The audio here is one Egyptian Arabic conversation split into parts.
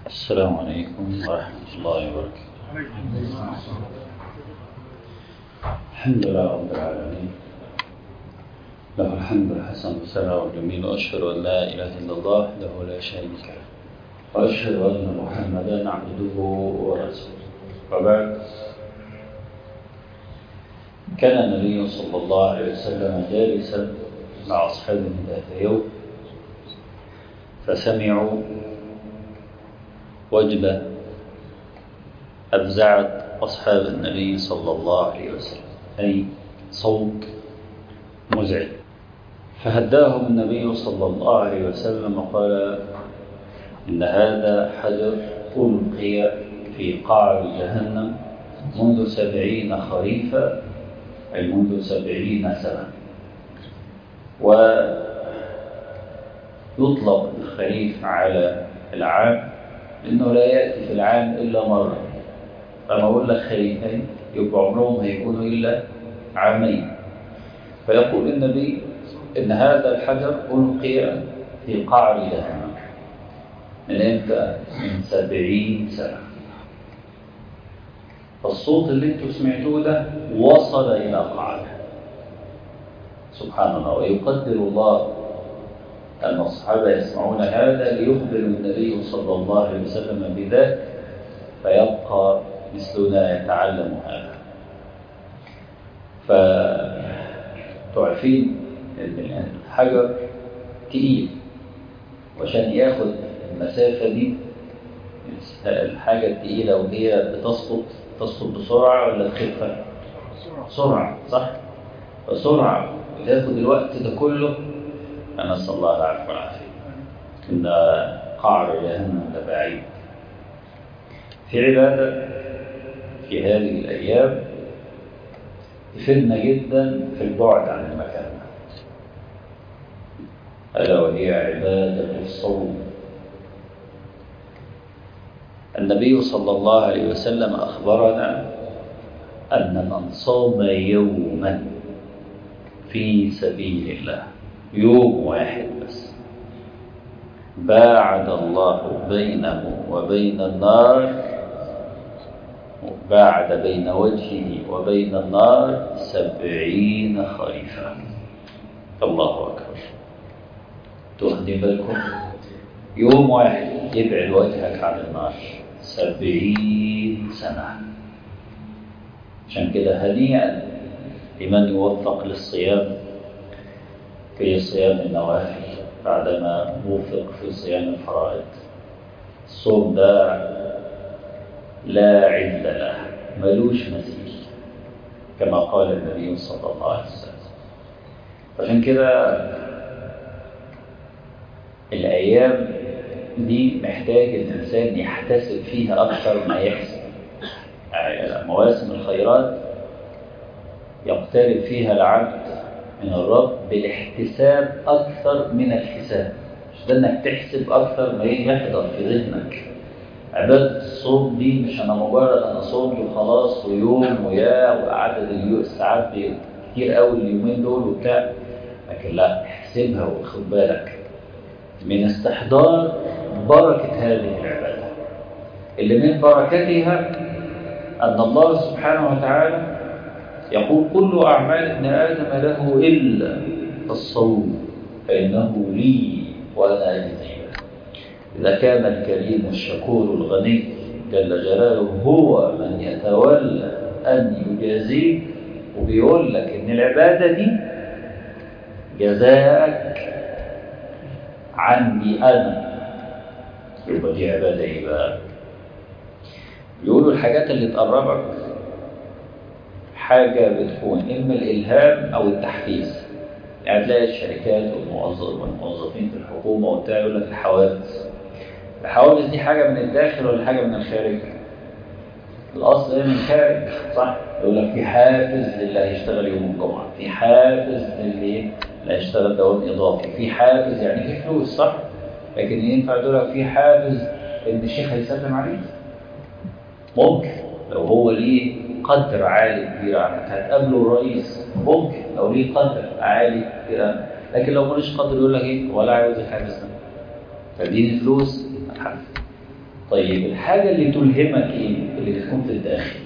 السلام عليكم ورحمة الله وبركاته الحمد لله رب العالمين له الحمد الحسن والثناء الجميل وأشهد أن لا إله إلا الله وحده لا شريك له وأشهد أن محمدا عبده ورسوله وبعد كان النبي صلى الله عليه وسلم جالسا مع أصحابه ذات يوم فسمعوا وجبة أفزعت أصحاب النبي صلى الله عليه وسلم أي صوت مزعج فهداهم النبي صلى الله عليه وسلم وقال إن هذا حجر ألقي في قعر جهنم منذ سبعين خريفا أي منذ سبعين سنة ويطلق الخريف على العام لأنه لا يأتي في العام إلا مرة فما أقول لك خريفين يبقى عمرهم هيكونوا إلا عامين فيقول النبي إن هذا الحجر ألقي في قعر جهنم من إمتى؟ من سبعين سنة فالصوت اللي انتوا سمعتوه ده وصل إلى قعره سبحان الله ويقدر الله أن الصحابة يسمعون هذا ليخبر النبي صلى الله عليه وسلم بذلك فيبقى مثلنا يتعلم هذا فتعرفين أن الحجر تقيل وعشان ياخد المسافة دي الحاجة التقيلة وهي بتسقط تسقط بسرعة ولا بخفة؟ بسرعة صح؟ بسرعة بتاخد الوقت ده كله أنا نسأل الله العافية والعافية إن قعر جهنم لبعيد في عبادة في هذه الأيام تفيدنا جدا في البعد عن المكان ألا وهي عبادة الصوم النبي صلى الله عليه وسلم أخبرنا أن من صام يوما في سبيل الله يوم واحد بس باعد الله بينه وبين النار باعد بين وجهه وبين النار سبعين خريفا الله أكبر تهدي بالكم يوم واحد يبعد وجهك عن النار سبعين سنة عشان كده هنيئا لمن يوفق للصيام في صيام النوافل بعدما وفق في صيام الفرائض الصوم ده لا عد له ملوش مثيل كما قال النبي صلى الله عليه وسلم عشان كده الأيام دي محتاج الإنسان يحتسب فيها أكثر ما يحسب يعني مواسم الخيرات يقترب فيها العبد من الرب بالاحتساب أكثر من الحساب مش ده إنك تحسب أكثر ما يحضر في ذهنك عبادة الصوم دي مش أنا مجرد أنا صومت وخلاص ويوم ويا وعدد الساعات كتير قوي اليومين دول وبتاع لكن لا احسبها وخد بالك من استحضار بركة هذه العبادة اللي من بركتها أن الله سبحانه وتعالى يقول كل أعمال ابن آدم له إلا الصوم فإنه لي وأنا أجزي إذا كان الكريم الشكور الغني جل جلاله هو من يتولى أن يجازيك وبيقول لك إن العبادة دي جزاءك عني أنا يبقى دي عبادة إيه بقى؟ بيقولوا الحاجات اللي تقربك حاجة بتكون إما الإلهام أو التحفيز يعني تلاقي الشركات والموظف والموظفين في الحكومة وبتاع يقول لك الحوافز الحوافز دي حاجة من الداخل ولا حاجة من الخارج؟ الأصل هي من الخارج صح؟ يقول لك في حافز للي هيشتغل يوم الجمعة في حافز للي اللي هيشتغل دوام إضافي في حافز يعني في فلوس صح؟ لكن ينفع تقول لك في حافز إن الشيخ هيسلم عليك؟ ممكن لو هو ليه قدر عالي كبير عنك هتقابله الرئيس ممكن لو ليه قدر عالي كبير عنك لكن لو ملوش قدر يقول لك ايه ولا عاوز الحافز ده فدي فلوس الحافز طيب الحاجة اللي تلهمك ايه؟ اللي بتكون في الداخل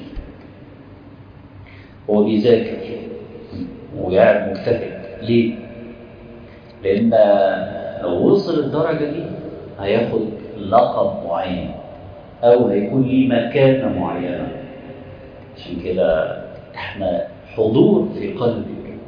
هو بيذاكر وقاعد مجتهد ليه؟ لأن لو وصل الدرجة دي هياخد لقب معين أو هيكون ليه مكانة معينة عشان كده احنا حضور في قلبك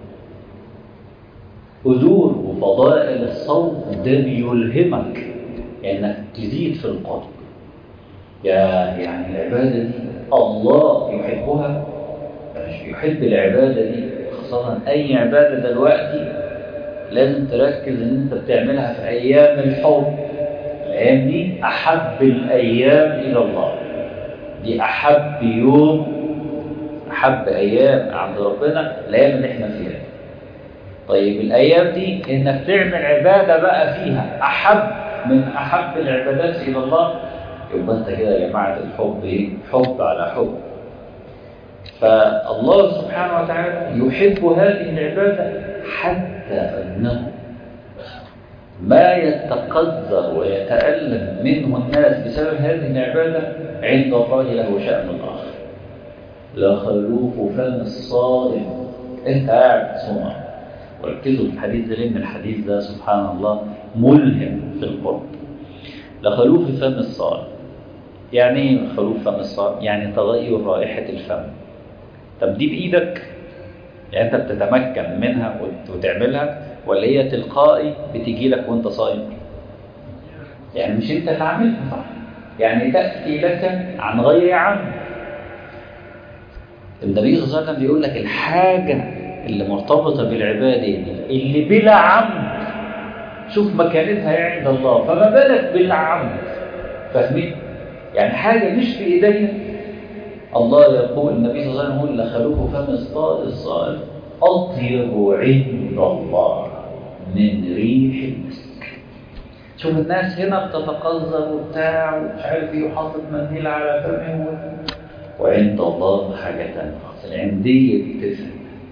حضور وفضائل الصوم ده بيلهمك انك تزيد في القلب يا يعني العبادة دي الله يحبها مش يحب العبادة دي خاصة أي عبادة دلوقتي لازم تركز إن أنت بتعملها في أيام الحب الأيام دي أحب الأيام إلى الله دي أحب يوم أحب أيام عند ربنا الأيام اللي إحنا فيها طيب الأيام دي إنك تعمل عبادة بقى فيها أحب من أحب العبادات إلى الله يبقى أنت كده يا جماعة الحب إيه؟ حب على حب فالله سبحانه وتعالى يحب هذه العبادة حتى أنه ما يتقذر ويتألم منه الناس بسبب هذه العبادة عند الله له شأن آخر لخلوف فم الصائم انت قاعد تصوم وركزوا في الحديث ده لان الحديث ده سبحان الله ملهم في القرب لخلوف فم الصائم يعني ايه خلوف فم الصائم يعني تغير رائحة الفم طب دي بايدك يعني انت بتتمكن منها وتعملها ولا هي تلقائي بتيجي لك وانت صايم يعني مش انت تعملها صح يعني تأتي لك عن غير عمد النبي صلى الله عليه وسلم بيقول لك الحاجة اللي مرتبطة بالعبادة دي اللي بلا عمد شوف مكانتها عند الله فما بالك بالعمد فاهمين؟ يعني حاجة مش في ايدينا الله يقول النبي صلى الله عليه وسلم يقول لخلوه فم الصائم أطيب عند الله من ريح المسك شوف الناس هنا بتتقذر وبتاع ومش عارف ايه وحاطط منديل على فمه وعند الله حاجة تانية العندية دي تفرق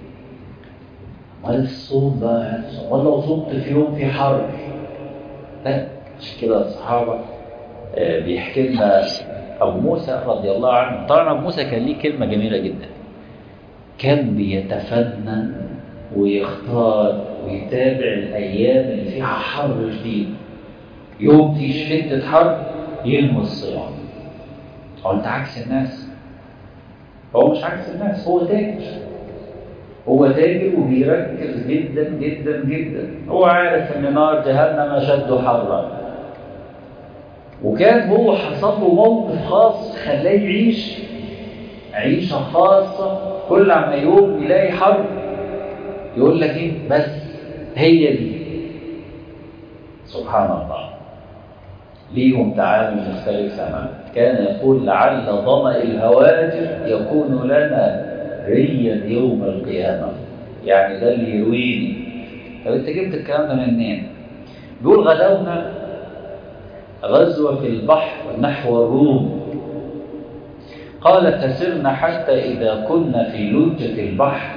امال الصوم بقى امال لو صمت في يوم في حر لا عشان كده الصحابة بيحكي لنا أبو موسى رضي الله عنه طبعا أبو موسى كان ليه كلمة جميلة جدا كان بيتفنن ويختار ويتابع الأيام اللي فيها حر شديد يوم في شدة حر ينمو الصيام هو أنت عكس الناس هو مش عكس الناس هو تاجر هو تاجر وبيركز جدا جدا جدا هو عارف ان نار جهنم اشد حرا وكان هو حصل له موقف خاص خلاه يعيش عيشه خاصه كل عما يوم يلاقي حرب يقول لك ايه بس هي دي سبحان الله ليهم تعامل مختلف تماما كان يقول لعل ظمأ الهواجر يكون لنا ريا يوم القيامة يعني ده اللي يرويني طب انت جبت الكلام ده منين؟ بيقول غدونا غزوة في البحر نحو الروم قال فسرنا حتى إذا كنا في لجة البحر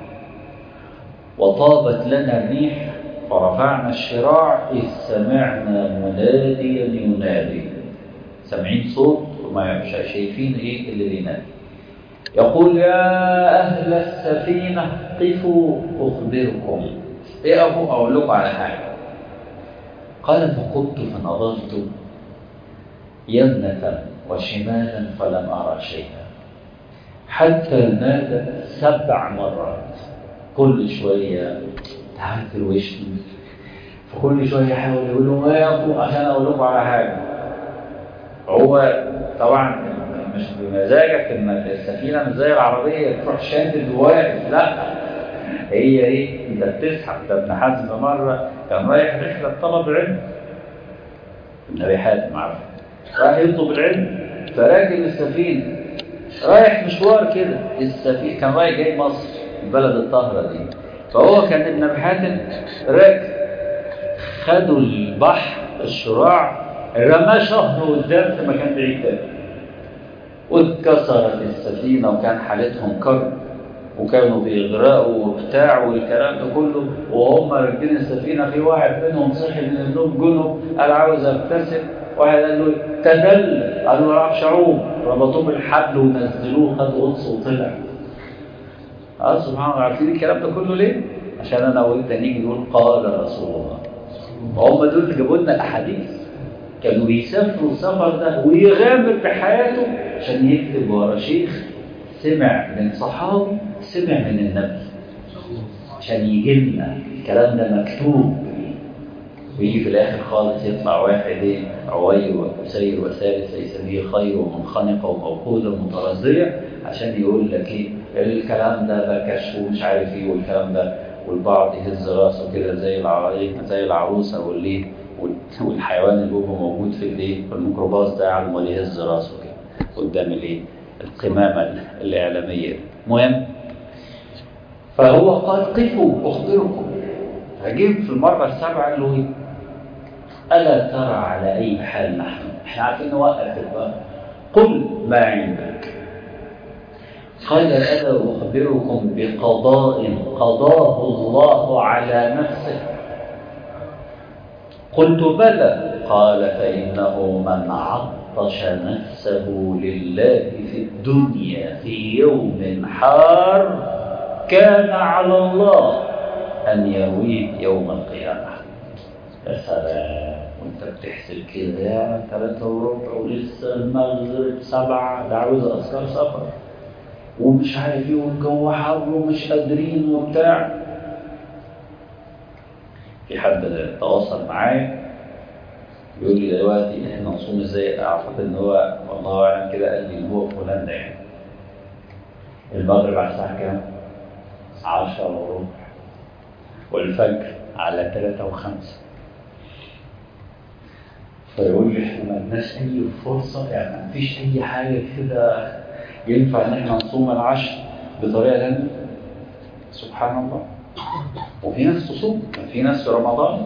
وطابت لنا الريح فرفعنا الشراع إذ سمعنا مناديا ينادي سامعين صوت وما مش شايفين إيه اللي بينادي يقول يا أهل السفينة قفوا أخبركم إيه أبو أقول لكم على حاجة قال فقمت فنظرت يمنة وشمالا فلم أرى شيئا حتى نادى سبع مرات كل شوية تعال في الوش فكل شوية يحاول يقول لهم اقفوا عشان أقول لكم على حاجة هو طبعا مش بمزاجك ان السفينة مش زي العربية تروح شادد وواقف لا هي ايه انت بتسحب ده ابن حزم مرة كان رايح رحلة طلب علم النبي حاتم عارف راح يطلب العلم فراكب السفينة رايح مشوار كده السفينة كان رايح جاي مصر البلد الطاهرة دي فهو كان ابن ابي حاتم راكب خدوا البحر الشراع رماه شهر قدام في مكان بعيد تاني واتكسرت السفينة وكان حالتهم كرب وكانوا بيغرقوا وبتاع والكلام ده كله وهم راكبين السفينة في واحد منهم صحي من النوم جنب قال عاوز اغتسل واحد قال له تدلل قالوا ما يعرفش يعوم ربطوه بالحبل ونزلوه خد قدس وطلع اه سبحان الله عارفين الكلام ده كله ليه؟ عشان انا وانت نيجي نقول قال رسول الله وهم دول اللي جابوا لنا الاحاديث كانوا بيسافروا السفر ده ويغامر بحياته عشان يكتب ورا شيخ سمع من صحابي سمع من النبي عشان يجي لنا الكلام ده مكتوب ويجي في الاخر خالص يطلع واحد ايه عوير وكسير وثالث ليس به خير ومنخنقه وموقوده ومترزيه عشان يقول لك ايه الكلام ده ده كشف ومش عارف ايه والكلام ده والبعض يهز راسه كده زي العروسه زي العروسه والايه والحيوان اللي هو موجود في الايه في الميكروباص ده عمال يهز راسه كده قدام الايه القمامه الاعلاميه المهم فهو قال قفوا اخبركم فجيب في المره السابعه قال له ايه الا ترى على اي حال نحن احنا عارفين نوقف الباب قل ما عندك قال ألا أخبركم بقضاء قضاه الله على نفسه قلت بلى قال فإنه من عطش نفسه لله في الدنيا في يوم حار كان على الله أن يرويه يوم القيامة يا سلام وانت بتحسب كده يا ثلاثة وربع ولسه المغرب سبعة ده عاوز أذكار سفر ومش عارف ايه والجو حر ومش قادرين وبتاع في حد تواصل معايا بيقول لي دلوقتي احنا نصوم ازاي اعتقد ان هو والله اعلم كده قال لي ان هو في هولندا يعني المغرب على الساعه كام؟ 10 وربع والفجر على 3 و5 فيقول لي احنا ما لناش اي فرصه يعني ما فيش اي حاجه كده ينفع ان احنا نصوم العشر بطريقه ثانيه سبحان الله وفي ناس تصوم في ناس في رمضان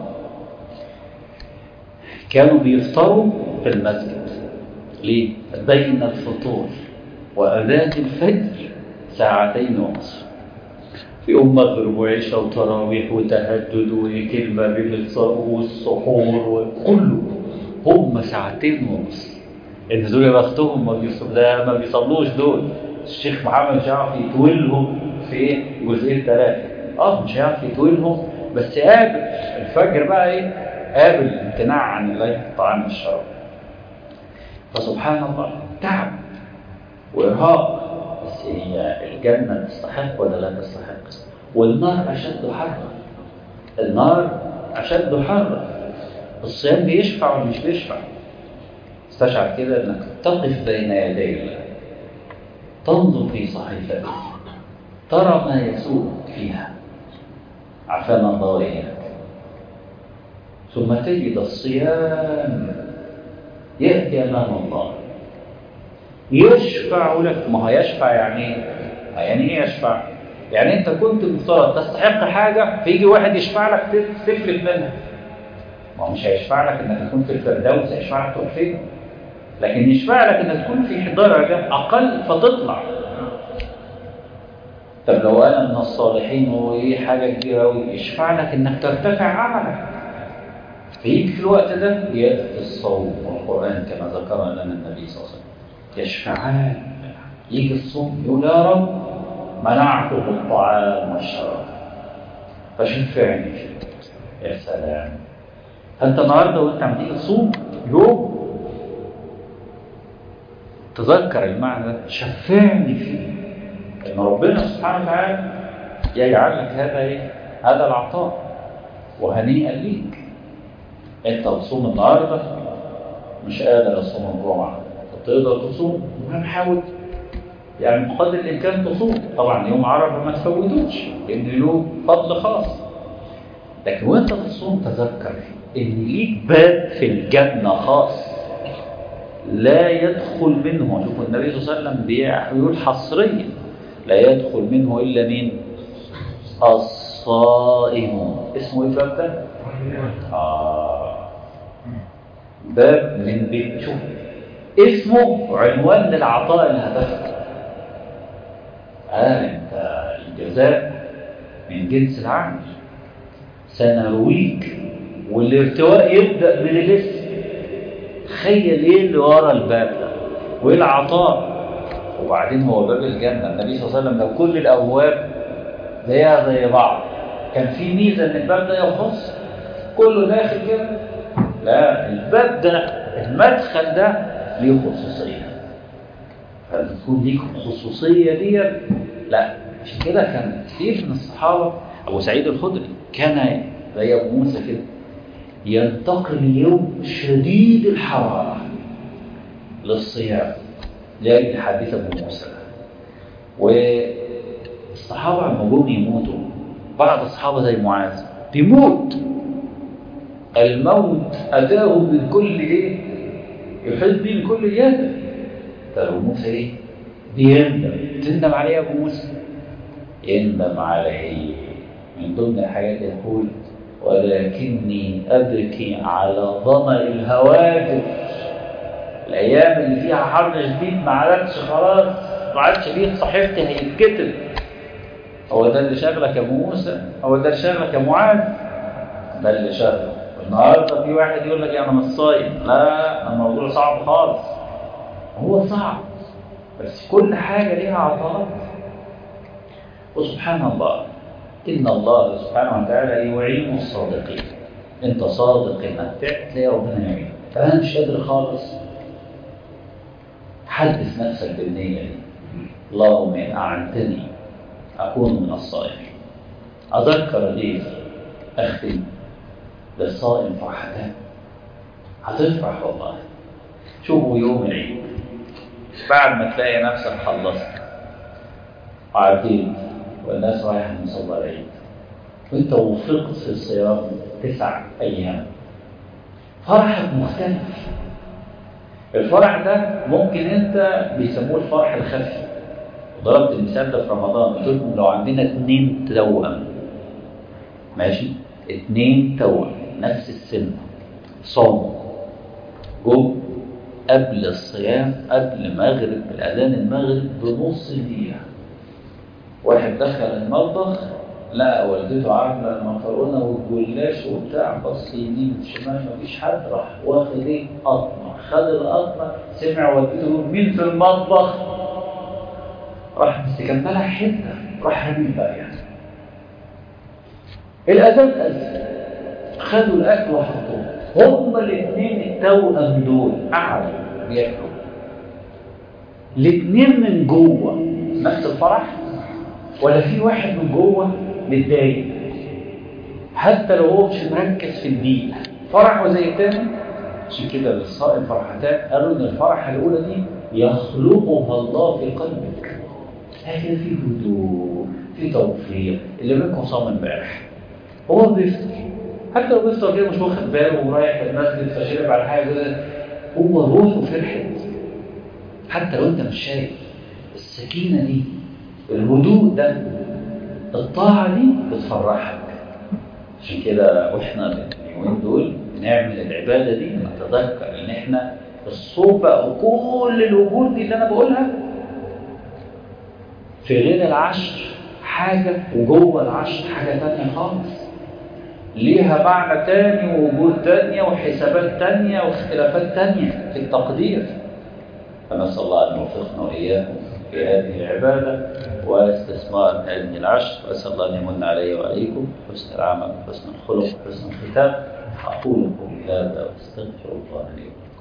كانوا بيفطروا في المسجد ليه؟ بين الفطور وأذان الفجر ساعتين ونصف في يوم مغرب وعشاء وتراويح وتهجد وكلمة بين الصلاة والسحور وكله هم ساعتين ونص ان دول يا بختهم ما بيصلوا ده ما بيصلوش دول الشيخ محمد مش هيعرف يتولهم في ايه جزئين ثلاثه اه مش هيعرف يتولهم بس قابل الفجر بقى ايه قابل الامتناع عن الله الطعام والشراب فسبحان الله تعب وارهاق بس هي الجنه تستحق ولا لا تستحق والنار اشد حرا النار اشد حرا الصيام بيشفع ولا مش بيشفع استشعر كده انك تقف بين يدي الله تنظر في صحيفتك ترى ما يسوء فيها عفانا الله واياك ثم تجد الصيام ياتي امام الله يشفع لك ما هو يشفع يعني ايه؟ يعني ايه يشفع؟ يعني انت كنت مفترض تستحق حاجه فيجي واحد يشفع لك تفلت منها ما هو مش هيشفع لك انك تكون في الفردوس هيشفع لك تروح فين؟ لكن يشفع لك انك تكون في درجة اقل فتطلع طب لو انا من الصالحين وايه حاجة كبيرة قوي يشفع لك انك ترتفع اعلى فيجي في الوقت ده يأتي الصوم والقرآن كما ذكر لنا النبي صلى الله عليه وسلم يشفعان يجي الصوم يقول يا رب منعته الطعام والشراب فشفعني فيه يا سلام فانت النهارده وانت عم تيجي تصوم يوم تذكر المعنى ده شفعني فيه ان ربنا سبحانه وتعالى يجعل لك هذا ايه هذا العطاء وهنيئا ليك انت بتصوم النهارده مش قادر اصوم الجمعه تقدر تصوم المهم حاول يعني بقدر الامكان تصوم طبعا يوم عرفه ما تفوتوش لان له فضل خاص لكن وانت بتصوم تذكر ان ليك باب في الجنه خاص لا يدخل منه شوفوا النبي صلى الله عليه وسلم بيقول حصريا لا يدخل منه الا مين الصائم اسمه ايه الباب ده آه. باب من بيت شوف اسمه عنوان للعطاء اللي هتاخده آه انت الجزاء من جنس العمل سنرويك والارتواء يبدأ من الاسم تخيل ايه اللي ورا الباب ده والعطاء وبعدين هو باب الجنة النبي صلى الله عليه وسلم لو كل الأبواب زيها زي بعض كان في ميزة إن الباب ده يخص كله داخل كده لا الباب ده المدخل ده ليه خصوصية فتكون ليك خصوصية دي لا عشان كده كان كتير من الصحابة أبو سعيد الخدري كان زي أبو موسى كده ينتقل يوم شديد الحرارة للصيام لأجل حديث أبو موسى والصحابة لما جم يموتوا بعض الصحابة زي معاذ بيموت الموت أتاه من كل إيه؟ يحيط به من كل يد فأبو موسى إيه؟ بيندم تندم عليه أبو موسى يندم عليه من ضمن الحاجات يقول ولكني أبكي على ظمأ الهواتف الأيام اللي فيها حر شديد ما عادش خلاص ما عادش فيه صحيفتي هيتكتب هو ده اللي شغلك يا أبو موسى هو ده اللي شغلك يا معاذ ده اللي شغلك النهارده في واحد يقول لك انا مش صايم لا الموضوع صعب خالص هو صعب بس كل حاجه ليها عطاءات وسبحان الله ان الله سبحانه وتعالى يعين الصادقين انت صادق انك تلاقي ربنا يعينك انا مش قادر خالص حدث نفسك بالنيه دي اللهم ان اعنتني اكون من الصائمين اذكر ليه اختم للصائم فرحتان هتفرح والله شوفوا يوم العيد بعد ما تلاقي نفسك خلصت وعديت والناس رايحة مصلى العيد وانت وفقت في الصيام تسع ايام فرحك مختلف الفرح ده ممكن انت بيسموه الفرح الخفي ضربت المثال ده في رمضان قلت لكم لو عندنا اتنين توأم ماشي اتنين توأم نفس السن صاموا جم قبل الصيام قبل مغرب الأذان المغرب بنص دقيقة واحد دخل المطبخ لقى والدته عاملة المكرونة والجلاش وبتاع بص يمين شمال مفيش حد راح واخد ايه قطمة خد القطمة سمع والدته يقول مين في المطبخ راح مستكملها حتة راح رمي بقى يعني الأذان أذن خدوا الأكل وحطوه هما الاثنين التوأم دول قعدوا بياكلوا الاثنين من جوه نفس الفرح ولا في واحد من جوه متضايق حتى لو هو مش مركز في البيئة فرحه زي التاني عشان كده للصائم فرحتان قالوا ان الفرحة الأولى دي يخلقها الله في قلبك لكن في هدوء في توفيق اللي منكم صام امبارح هو بيفطر حتى لو بيفطر كده مش واخد باله ورايح المسجد فشرب على حاجه كده هو روحه فرحت حتى لو انت مش شايف السكينه دي الهدوء ده الطاعه دي بتفرحك عشان كده واحنا اليومين دول بنعمل العباده دي نتذكر ان احنا الصوم بقى وكل الوجود دي اللي انا بقولها في غير العشر حاجه وجوه العشر حاجه تانية خالص ليها معنى تاني ووجود تانية وحسابات تانية واختلافات تانية في التقدير فنسأل الله أن يوفقنا وإياكم في هذه العبادة واستثمار هذه العشر وأسأل الله أن يمن علي وعليكم حسن العمل وحسن الخلق وحسن الختام أقول قولي هذا وأستغفر الله لي ولكم